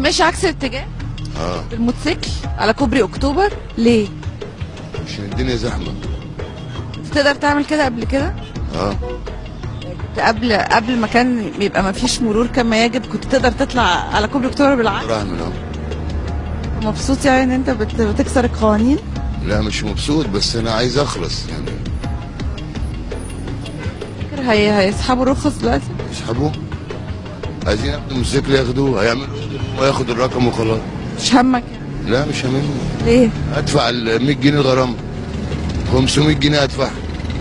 ماشي عكس الاتجاه اه بالموتوسيكل على كوبري اكتوبر ليه عشان الدنيا زحمه تقدر تعمل كده قبل كده اه قبل قبل ما كان يبقى ما فيش مرور كما يجب كنت تقدر تطلع على كوبري اكتوبر بالعكس راهن اه مبسوط يعني ان انت بت- بتكسر القوانين لا مش مبسوط بس انا عايز اخلص يعني فاكر هي هيسحبوا رخص دلوقتي يسحبوه عايزين ياخدوا الموتوسيكل ياخدوه هيعملوا ايه وياخد الرقم وخلاص مش همك يعني. لا مش همني ليه ادفع ال 100 جنيه غرامه 500 جنيه ادفعها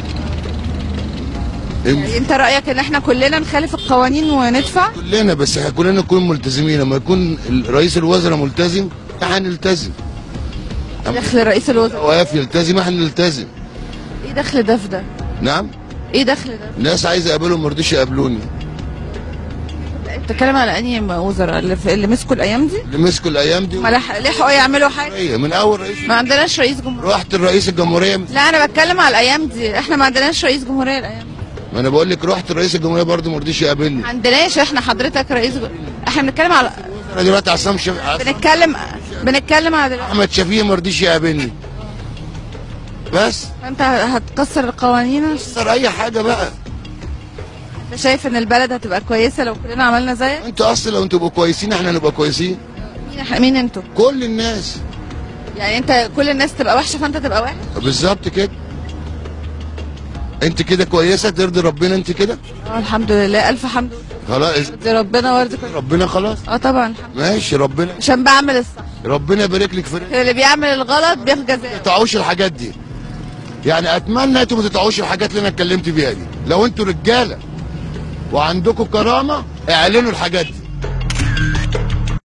امشي يعني انت رايك ان احنا كلنا نخالف القوانين وندفع كلنا بس احنا كلنا نكون ملتزمين لما يكون ال- رئيس الوزراء ملتزم احنا نلتزم دخل رئيس الوزراء واقف يلتزم احنا نلتزم ايه دخل ده في ده نعم ايه دخل ده ناس عايزه اقابلهم ما رضيش يقابلوني بتتكلم على انهي وزراء اللي, في اللي مسكوا الايام دي اللي مسكوا الايام دي ما لح- لحقوا يعملوا حاجه من اول رئيس ما عندناش رئيس جمهوريه رحت الرئيس الجمهوريه لا انا بتكلم على الايام دي احنا ما عندناش رئيس جمهوريه الايام دي ما انا بقول لك رحت رئيس الجمهوريه برضه ما رضيش يقابلني ما عندناش احنا حضرتك رئيس ج... احنا بنتكلم على انا دلوقتي عصام شفيق بنتكلم بنتكلم على دلوقتي احمد شفيق ما رضيش يقابلني بس فانت هتكسر القوانين كسر اي حاجه بقى انت شايف ان البلد هتبقى كويسه لو كلنا عملنا زيك انتوا اصلا لو انتوا تبقوا كويسين احنا نبقى كويسين مين مين انتوا كل الناس يعني انت كل الناس تبقى وحشه فانت تبقى وحش بالظبط كده انت كده كويسه ترضي ربنا انت كده اه الحمد لله الف حمد لله خلاص دي ربنا وارضي كل ربنا خلاص اه طبعا الحمد لله ماشي ربنا عشان بعمل الصح ربنا يبارك لك في رزقك. اللي بيعمل الغلط بياخد ما جزاء تقطعوش الحاجات دي يعني اتمنى انتوا ما تقطعوش الحاجات اللي انا اتكلمت بيها دي لو انتوا رجاله وعندكم كرامه اعلنوا الحاجات دي